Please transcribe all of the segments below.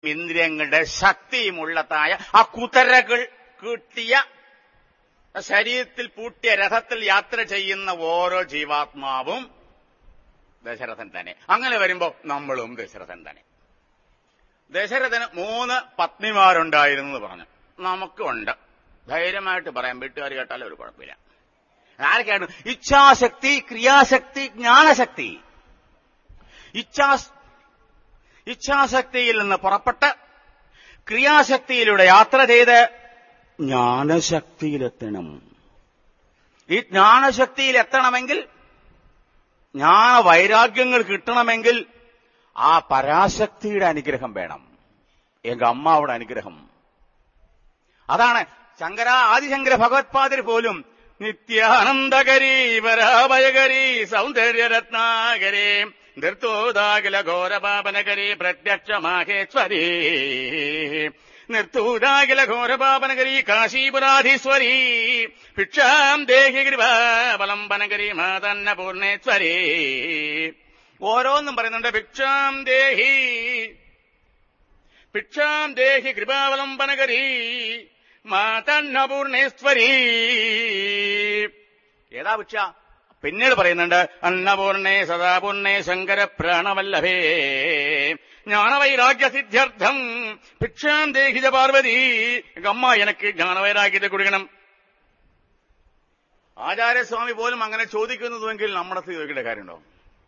ഇന്ദ്രിയങ്ങളുടെ ശക്തിയുമുള്ളതായ ആ കുതിരകൾ കിട്ടിയ ശരീരത്തിൽ പൂട്ടിയ രഥത്തിൽ യാത്ര ചെയ്യുന്ന ഓരോ ജീവാത്മാവും ദശരഥൻ തന്നെ അങ്ങനെ വരുമ്പോ നമ്മളും ദശരഥൻ തന്നെ ദശരഥന് മൂന്ന് പത്നിമാരുണ്ടായിരുന്നു എന്ന് പറഞ്ഞു നമുക്കുണ്ട് ധൈര്യമായിട്ട് പറയാം വീട്ടുകാർ കേട്ടാലും ഒരു കുഴപ്പമില്ല ആരൊക്കെയാണ് ഇച്ഛാശക്തി ക്രിയാശക്തി ജ്ഞാനശക്തി ഇച്ഛാ ഇച്ഛാശക്തിയിൽ നിന്ന് പുറപ്പെട്ട് ക്രിയാശക്തിയിലൂടെ യാത്ര ചെയ്ത് ജ്ഞാനശക്തിയിലെത്തണം ഈ ജ്ഞാനശക്തിയിൽ എത്തണമെങ്കിൽ ജ്ഞാന വൈരാഗ്യങ്ങൾ കിട്ടണമെങ്കിൽ ആ പരാശക്തിയുടെ അനുഗ്രഹം വേണം എങ്ക അമ്മാവുടെ അനുഗ്രഹം അതാണ് ശങ്കര ആദിശങ്കര ഭഗവത്പാദർ പോലും നിത്യാനന്ദകരി വരാഭയകരി സൗന്ദര്യരത്നാകരി നിർത്തൂതാകില ഘോരപാപനകരി പ്രത്യക്ഷ മാഹേശ്വരി നിർത്തൂതാകില ഘോരപാപനകരി കാശീപുരാധീശ്വരി ഭിക്ഷാം ദേഹി ഗിരിവാവലംബനകരി മാതന്ന പൂർണേശ്വരി ഓരോന്നും പറയുന്നുണ്ട് ഭിക്ഷാം ദേഹി ഭിക്ഷാം ദേഹി കൃപാവലംബനകരി മാതന്നപൂർണേശ്വരി ഏതാ ഭിക്ഷ പിന്നീട് പറയുന്നുണ്ട് അന്നപൂർണേ സദാപൂർണേ ശങ്കര പ്രാണവല്ലഭേ ജ്ഞാനവൈരാഗ്യ സിദ്ധ്യർത്ഥം ഭിക്ഷാം ദേഹിജ പാർവതി അമ്മ എനിക്ക് ജ്ഞാനവൈരാഗ്യത്തെ കുടിക്കണം ആചാര്യസ്വാമി പോലും അങ്ങനെ ചോദിക്കുന്നതുവെങ്കിൽ നമ്മുടെ അടുത്ത് ചോദിക്കേണ്ട കാര്യമുണ്ടോ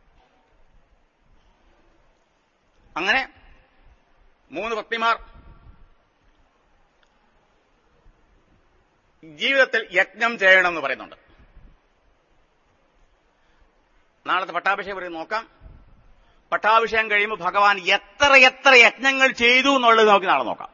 അങ്ങനെ മൂന്ന് പത്നിമാർ ജീവിതത്തിൽ യജ്ഞം ചെയ്യണമെന്ന് പറയുന്നുണ്ട് നാളത്തെ പട്ടാഭിഷേകം പറയും നോക്കാം പട്ടാഭിഷേകം കഴിയുമ്പോൾ ഭഗവാൻ എത്ര എത്ര യജ്ഞങ്ങൾ ചെയ്തു എന്നുള്ളത് നമുക്ക് നാളെ നോക്കാം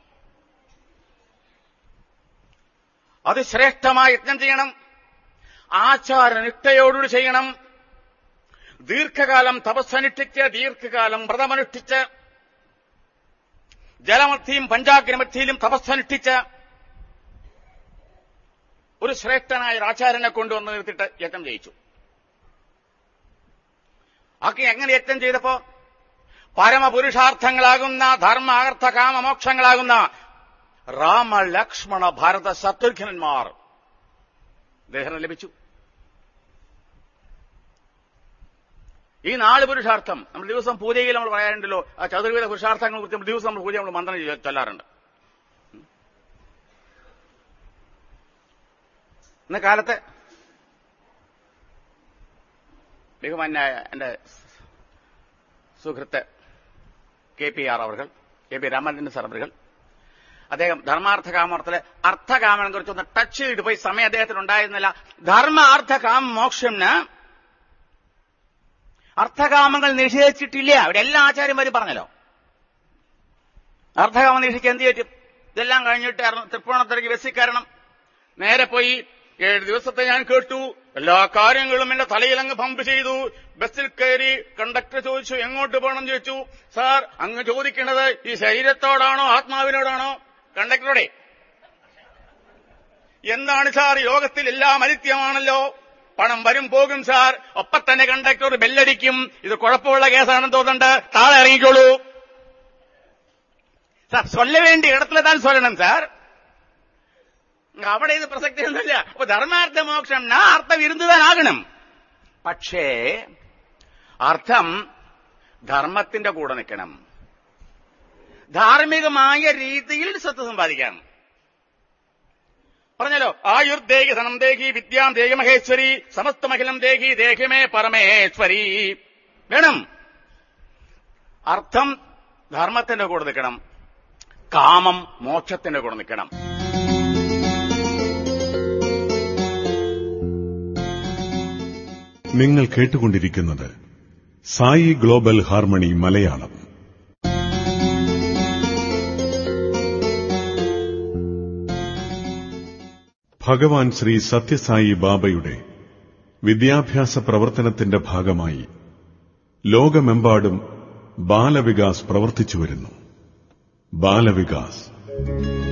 അത് ശ്രേഷ്ഠമായ യജ്ഞം ചെയ്യണം ആചാരനിഷ്ഠയോടുകൂടി ചെയ്യണം ദീർഘകാലം തപസ്സനുഷ്ഠിച്ച് ദീർഘകാലം വ്രതമനുഷ്ഠിച്ച് ജലമധ്യയും പഞ്ചാഗ്രമധ്യയിലും തപസ്സനുഷ്ഠിച്ച് ഒരു ശ്രേഷ്ഠനായ ഒരു ആചാര്യനെ കൊണ്ടുവന്ന് നിർത്തിയിട്ട് യജ്ഞം ചെയ്യിച്ചു ഒക്കെ എങ്ങനെ യജ്ഞം ചെയ്തപ്പോ പരമപുരുഷാർത്ഥങ്ങളാകുന്ന ധർമ്മ അർത്ഥ കാമ മോക്ഷങ്ങളാകുന്ന രാമ ലക്ഷ്മണ ഭാരത ശത്രുഘ്നന്മാർ ദഹനം ലഭിച്ചു ഈ നാല് പുരുഷാർത്ഥം നമ്മൾ ദിവസം പൂജയിൽ നമ്മൾ പറയാറുണ്ടല്ലോ ആ ചതുർവേദ പുരുഷാർത്ഥങ്ങളെ കുറിച്ച് നമ്മൾ ദിവസം നമ്മൾ പൂജ നമ്മൾ മന്ത്രം ചൊല്ല- ചൊല്ലാറുണ്ട് ഇന്ന കാലത്ത് ബഹുമാന്യായ എന്റെ സുഹൃത്ത് കെ പി ആർ അവർ കെ പി രാമചന്ദ്രൻ സാർ അവർ അദ്ദേഹം ധർമാർത്ഥ കാമർത്ഥത്തിലെ അർത്ഥകാമനെ കുറിച്ച് ഒന്ന് ടച്ച് ചെയ്തിട്ട് പോയി സമയം അദ്ദേഹത്തിന് ഉണ്ടായിരുന്നില്ല ധർമ്മ അർത്ഥ കാമ മോക്ഷന് അർത്ഥകാമങ്ങൾ നിഷേധിച്ചിട്ടില്ല അവിടെ എല്ലാ ആചാര്യന്മാരും പറഞ്ഞല്ലോ അർത്ഥകാമം നിഷേധിക്കാൻ എന്ത് പറ്റും ഇതെല്ലാം കഴിഞ്ഞിട്ട് എറ- തൃപ്പൂണിത്തറയ്ക്ക് ബസ്സിൽ കയറണം നേരെ പോയി ഏഴ് ദിവസത്തെ ഞാൻ കേട്ടു എല്ലാ കാര്യങ്ങളും എന്റെ തലയിലങ്ങ് പമ്പ് ചെയ്തു ബസ്സിൽ കയറി കണ്ടക്ടർ ചോദിച്ചു എങ്ങോട്ട് പോകണം ചോദിച്ചു സാർ അങ്ങ് ചോദിക്കേണ്ടത് ഈ ശരീരത്തോടാണോ ആത്മാവിനോടാണോ കണ്ടക്ടറോടെ എന്താണ് സാർ യോഗത്തിൽ എല്ലാം അനിത്യമാണല്ലോ പണം വരും പോകും സാർ ഒപ്പം തന്നെ കണ്ടക്ടർ ബെല്ലടിക്കും ഇത് കുഴപ്പമുള്ള കേസാണെന്ന് തോന്നുന്നുണ്ട് താഴെ ഇറങ്ങിക്കോളൂ സാർ சொல்ல വേണ്ടി ഇടത്തിലെ താൻ சொல்லണം സാർ അവിടെ ഇത് പ്രസക്തിയൊന്നുമില്ല അപ്പൊ ധർമാർത്ഥ മോക്ഷം നാ അർത്ഥം ഇരുന്നതാനാകണം പക്ഷേ അർത്ഥം ധർമ്മത്തിന്റെ കൂടെ നിൽക്കണം ധാർമ്മികമായ രീതിയിൽ സ്വത്ത് സമ്പാദിക്കാം പറഞ്ഞല്ലോ ആയുർദേഹി ധനം ദേഹി വിദ്യാം ദേഹി മഹേശ്വരി സമസ്തമഖിലം ദേഹി ദേഹിമേ പരമേശ്വരി വേണം അർത്ഥം ധർമ്മത്തിന്റെ കൂടെ നിൽക്കണം കാമം മോക്ഷത്തിന്റെ കൂടെ നിൽക്കണം നിങ്ങൾ കേട്ടുകൊണ്ടിരിക്കുന്നത് സായി ഗ്ലോബൽ ഹാർമണി മലയാളം ഭഗവാൻ ശ്രീ സത്യസായി ബാബയുടെ വിദ്യാഭ്യാസ പ്രവർത്തനത്തിന്റെ ഭാഗമായി ലോകമെമ്പാടും ബാലവികാസ് പ്രവർത്തിച്ചുവരുന്നു ബാലവികാസ്